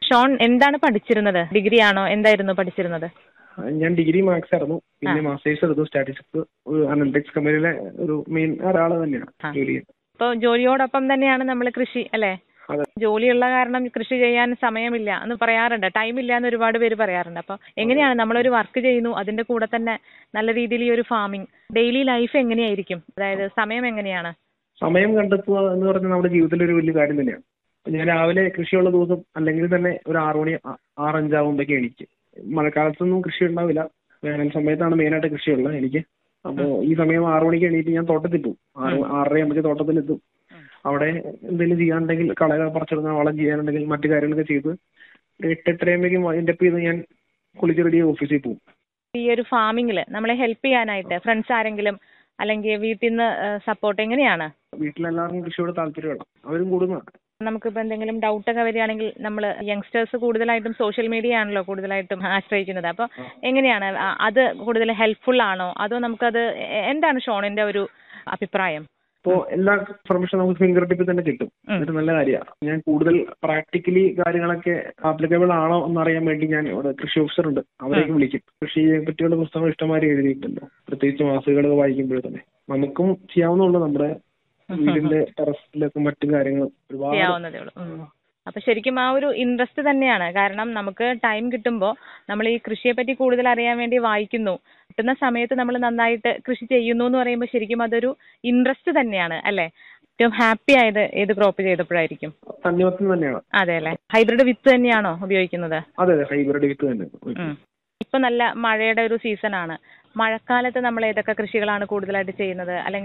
Sean എന്താണ് പഠിച്ചിരുന്നത് degree ആണോ എന്തായിരുന്നു പഠിച്ചിരുന്നത് ഞാൻ ഡിഗ്രി മാത്സ് ആയിരുന്നു പിന്നെ മാസ്റ്റേഴ്സ് എടുത്തു സ്റ്റാറ്റിസ്റ്റിക്സ് ഒരു അനലിറ്റിക്സ് കമ്പനിയിലെ ഒരു മെയിൻ ഒരാൾ തന്നെയാണ് ആ. ജോലി ചെയ്യുന്നത് ഇപ്പോൾ ജോലിയോടൊപ്പം തന്നെയാണ് നമ്മൾ കൃഷി അല്ലേ അതെ ജോലിയുള്ള കാരണം കൃഷി ചെയ്യാൻ സമയമില്ല എന്ന് പറയാറുണ്ട് ടൈം ഇല്ല എന്ന് ഒരുപാട് പേര് പറയാറുണ്ട് അപ്പോൾ എങ്ങനെയാണ് നമ്മളൊരു വർക്ക് ചെയ്യുന്നു അതിന്റെ കൂടെ തന്നെ നല്ല രീതിയിൽ ഈ ഒരു ഫാമിംഗ് ഡെയിലി ലൈഫ് എങ്ങനെയായിരിക്കും അതായത് സമയം എങ്ങനെയാണ് സമയം കണ്ടെത്തുക എന്ന് പറഞ്ഞാൽ നമ്മുടെ ജീവിതത്തിൽ ഒരു വലിയ കാര്യം തന്നെയാണ് ഞാൻ രാവിലെ കൃഷിയുള്ള ദിവസം അല്ലെങ്കിൽ തന്നെ ഒരു ആറു മണി ആ- ആറഞ്ചാവുമ്പോഴേക്ക് എണീക്ക് മഴക്കാലത്തൊന്നും കൃഷി ഉണ്ടാവില്ല വേനൽ സമയത്താണ് മെയിനായിട്ട് കൃഷിയുള്ളത് എനിക്ക് അപ്പോൾ ഈ സമയം ആറു മണിക്ക് എണീറ്റ് ഞാൻ തോട്ടത്തിൽ പോകും ആറ് ആറര ആകുമ്പോഴേക്ക് തോട്ടത്തിലെത്തും അവിടെ എന്തെങ്കിലും ചെയ്യാനുണ്ടെങ്കിൽ കളകൾ പറിച്ചെടുക്കാൻ വളം ചെയ്യാനുണ്ടെങ്കിൽ മറ്റു കാര്യങ്ങളൊക്കെ ചെയ്ത് ഒരു എട്ട് എട്ടരയാകുമ്പോഴേക്കും വൈൻഡപ്പ് ചെയ്ത് ഞാൻ കുളിച്ച് റെഡി ഓഫീസിൽ പോകും ഈ ഒരു ഫാമിങ്ങിൽ നമ്മളെ ഹെൽപ്പ് ചെയ്യാനായിട്ട് ഫ്രണ്ട്സ് ആരെങ്കിലും അല്ലെങ്കിൽ വീട്ടിൽ നിന്ന് സപ്പോർട്ട് എങ്ങനെയാണ് വീട്ടിലെല്ലാവർക്കും കൃഷിയോട് താല്പര്യമാണ് അവരും കൂടുന്നതാണ് നമുക്കിപ്പോൾ എന്തെങ്കിലും ഡൗട്ടൊക്കെ വരികയാണെങ്കിൽ നമ്മൾ യങ്സ്റ്റേഴ്സ് കൂടുതലായിട്ടും സോഷ്യൽ മീഡിയ ആണല്ലോ കൂടുതലായിട്ടും ആശ്രയിക്കുന്നത് അപ്പോൾ എങ്ങനെയാണ് ആ- അത് കൂടുതൽ ഹെൽപ്ഫുൾ ആണോ അതോ നമുക്കത് എ- എന്താണ് ഷോണിന്റെ ഒരു അഭിപ്രായം ഇപ്പോൾ എല്ലാ ഇൻഫർമേഷൻ നമുക്ക് ഫിംഗർ ടിപ്പിൽ തന്നെ കിട്ടും ഉം. ഇതൊരു നല്ല കാര്യമാണ് ഞാൻ കൂടുതൽ പ്രാക്ടിക്കലി കാര്യങ്ങളൊക്കെ ആപ്ലിക്കബിൾ ആണോ എന്നറിയാൻ വേണ്ടി ഞാൻ ഇവിടെ കൃഷി ഓഫീസർ ഉണ്ട് അവരേക്ക് വിളിക്കും കൃഷിയെ പറ്റിയുള്ള പുസ്തകം ഇഷ്ടംമാതിരി എഴുതിയിട്ടുണ്ടല്ലോ പ്രത്യേകിച്ച് മാസികകളൊക്കെ വായിക്കുമ്പോൾ തന്നെ നമുക്കും ചെയ്യാവുന്നുള്ളൂ നമ്മുടെ വീടിന്റെ ടെറസിലൊക്കെ മറ്റു കാര്യങ്ങളും ഒരുപാട് ചെയ്യാവുന്നതേ ഉള്ളൂ ഉം. അപ്പൊ ശരിക്കും ആ ഒരു ഇൻട്രസ്റ്റ് തന്നെയാണ് കാരണം നമുക്ക് ടൈം കിട്ടുമ്പോൾ നമ്മൾ ഈ കൃഷിയെ പറ്റി കൂടുതൽ അറിയാൻ വേണ്ടി വായിക്കുന്നു കിട്ടുന്ന സമയത്ത് നമ്മൾ നന്നായിട്ട് കൃഷി ചെയ്യുന്നു എന്ന് പറയുമ്പോൾ ശരിക്കും അതൊരു ഇൻട്രസ്റ്റ് തന്നെയാണ് അല്ലെ ഏറ്റവും ഹാപ്പി ആയത് ഏത് ക്രോപ്പ് ചെയ്തപ്പോഴായിരിക്കും തണ്ണിമത്തൻ തന്നെയാണ് അതെ അല്ലെ ഹൈബ്രിഡ് വിത്ത് തന്നെയാണോ ഉപയോഗിക്കുന്നത് അതെ അതെ ഹൈബ്രിഡ് വിത്ത് തന്നെ ഉം. ഇപ്പൊ നല്ല മഴയുടെ ഒരു സീസൺ ആണ് മഴക്കാലത്ത് നമ്മൾ ഏതൊക്കെ കൃഷികളാണ് കൂടുതലായിട്ട് ചെയ്യുന്നത് അല്ലെങ്കിൽ